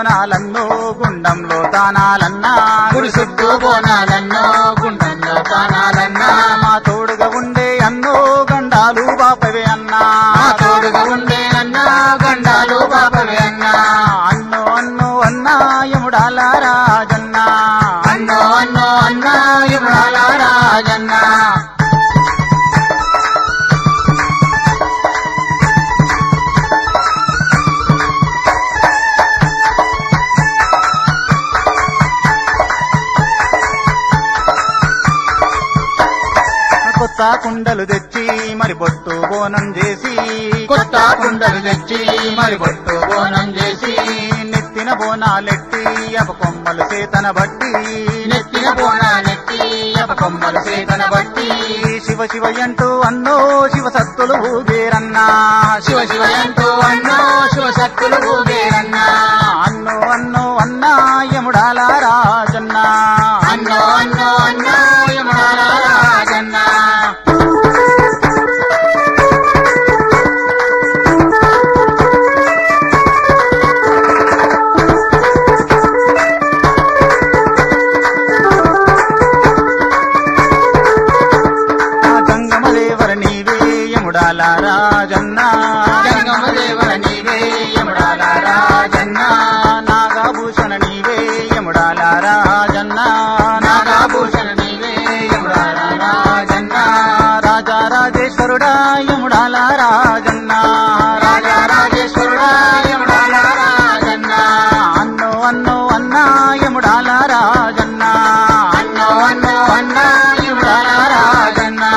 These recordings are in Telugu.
బోనాలన్నో గుండంలో దానాలన్నా గుడి చుట్టూ బోనాలన్నో గుండంలో తానాలన్నా మా తోడుగా ఉండే అన్నో గండాలు బాపవే అన్నా మా తోడుగా ఉండే అన్నా గండాలు బాపవే అన్నా అన్నో అన్నో అన్నా యముడాల రాజన్నా అన్నో అన్నో అన్నా ఇమ్రాల రాజన్నా కొత్త కుండలు తెచ్చి మరి బొట్టు బోనం చేసి కొత్త కుండలు తెచ్చి మరి బొట్టు బోనం చేసి నెత్తిన బోనాలెట్టి అప కొమ్మలు చేతన బట్టి నెత్తిన బోనాలెత్తి అప కొమ్మలు చేతన బట్టి శివ శివ అంటూ అన్నో శివ సత్తులు ఊగేరన్నా శివ శివ ఎంతో అన్నో శివ శక్తులు ఊగేరన్నా అన్నో అన్నో అన్నా యముడాల రాజన్నా అన్నో అన్నో అన్నో ఇమ్రాల రాజన్నా ఆ గంగమ దేవర నీవే యముడాల రాజన్నా జంగమ దేవర నీవే ఇమ్రాల రాజన్నా నాగాభూషణ నీవే యముడాల రాజన్నా నాగాభూషణ నీవే ఇమ్రాల రాజన్నా రాజా రాజేశ్వరుడా యముడాల రాజన్నా రాజా రాజేశ్వరుడా ఇమ్రాల రాజన్నా అన్నో అన్నో అన్నా యముడాల రాజన్నా అన్నో అన్నో అన్నా ఇమ్రాల రాజన్నా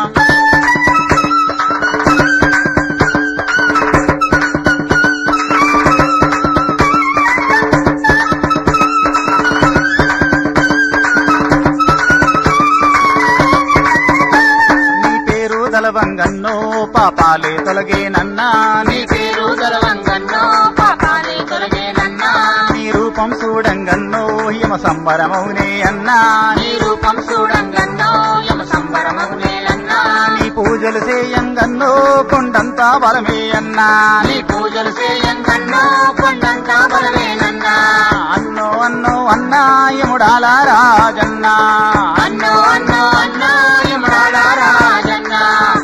నీ పేరు దలవంగన్నో పాపాలే తొలగేనన్నా నీ పేరు దొరవంగన్నో పాపాలే తొలగేనన్నా నీ రూపం చూడంగన్నో హిమ సంబరమౌనే అన్నా నీ రూపం చూడంగన్నో యమ సంబరమగునేలన్నా నీ పూజలు చేయంగన్నో కొండంతా బలమే అన్నా నీ పూజలు చేయంగన్నో కొండంత బలవేనన్నా అన్నో అన్నో అన్నా యముడాల రాజన్నా అన్నో అన్నో అన్నో ఇమ్రాల రాజన్నా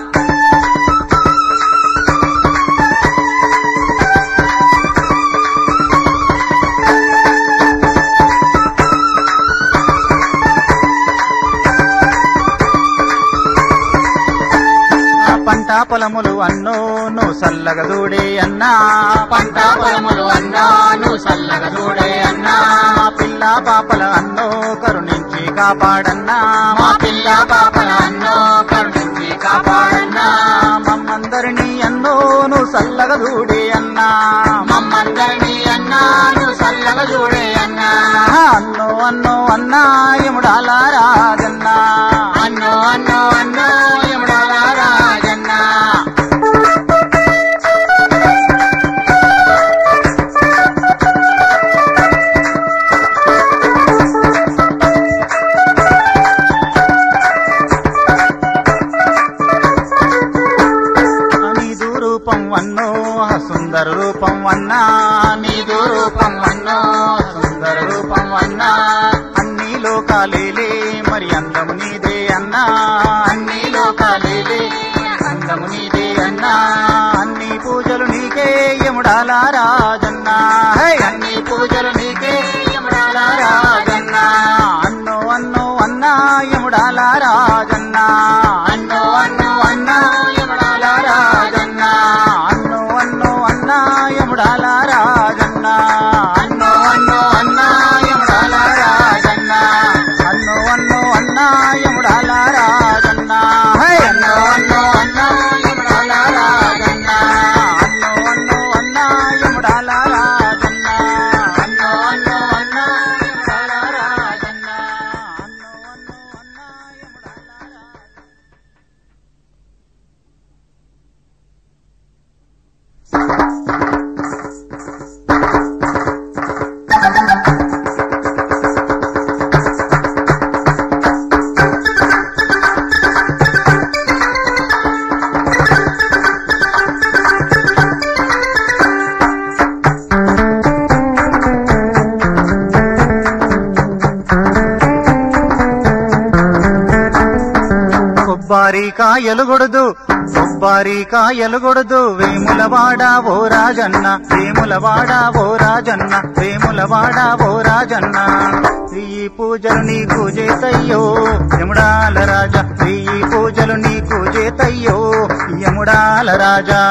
ఆ పంట పొలములు అన్నో నువ్వు సల్లగా చూడే అన్నా పంట పొలములు అన్నా నువ్వు చల్లగా చూడే అన్నా మా పిల్ల పాపల అన్నో కరుణించి కాపాడన్నా మా పిల్ల పాపల అన్నో కరుణించి కాపాడన్నా మమ్మందరినీ అన్నో నువ్వు సల్లగా చూడే అన్నా మమ్మందరినీ అన్నా నువ్వు చల్లగా చూడే అన్నా అన్నో అన్నో అన్నా యముడాల రాజన్నా అన్నో అన్నో అన్నో ఇమ్రాల రాజన్నా నీదు రూపం అన్నో సుందర రూపం అన్నా నీదు రూపం అన్నో సుందర రూపం అన్నా అన్ని లోకాలేలే మరి అందము నీదే అన్నా అన్ని లోకాలేలే అందము నీదే అన్నా అన్ని పూజలు నీకే యముడాల రాజన్నా హై! అన్ని పూజలు నీకే ఇమ్రాల రాజన్నా అన్నో అన్నో అన్నా యముడాల రాజన్నా అన్నో అన్నో అన్నో ఇమ్రాల రాజన్నా అన్నో అన్నో అన్నా యముడాల రాజన్నా అన్నో అన్నో అన్నో ఇమ్రాల రాజన్నా అన్నో అన్నో అన్నా యముడాల రాజన్నా హై! అన్నో అన్నో అన్నో ఇమ్రాల రాజన్నా అన్నో అన్నో అన్నా యముడాల కొబ్బారి కాయలు గొడుదు కొబ్బారి కాయలు గొడుదు వేములవాడ ఓ రాజన్న వేములవాడ ఓ రాజన్న వేములవాడ ఓ రాజన్న ఈ పూజలు నీకు చేతయ్యో యముడాల రాజా ఈ పూజలు నీకు చేతయ్యో యముడాల రాజా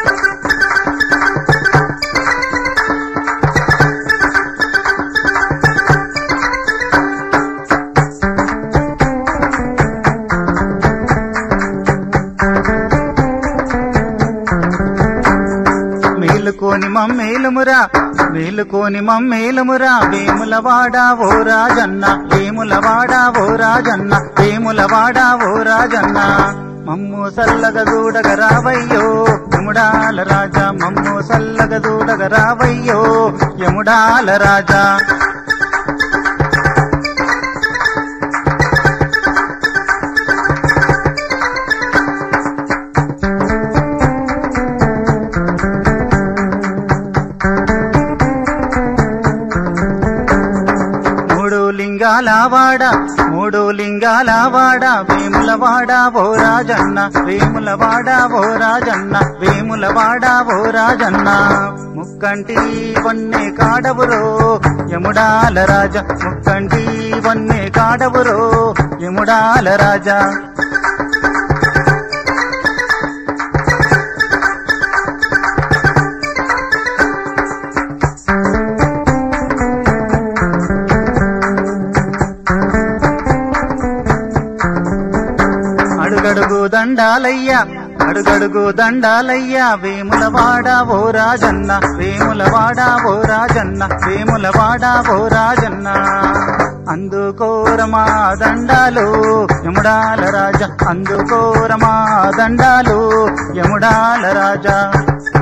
మేలుకోని మమ్మేలుమురా మేలుకోని మమ్మేలుమురా వేములవాడ ఓ రాజన్న వేములవాడ ఓ రాజన్న వేములవాడ ఓ రాజన్న మమ్ము సల్లగ దూడగ రావయ్యో యముడాల రాజా మమ్ము సల్లగ దూడగ రావయ్యో యముడాల రాజా మూడు లింగాల వాడ మూడు లింగాల వాడ వేములవాడ ఓ రాజన్న వేములవాడ ఓ రాజన్న వేములవాడ ఓ రాజన్న ముక్కంటి వన్నే కాడవురో యముడాల రాజ ముక్కంటి వన్నే కాడవురో యముడాల రాజా అడుగడుగు దండాలయ్యా అడుగడుగు దండాలయ్యా వేములవాడ ఓ రాజన్న వేములవాడ ఓ రాజన్న వేములవాడ ఓ రాజన్న అందుకోరమా దండాలు యముడాల రాజా అందుకోరమా దండాలు యముడాల రాజా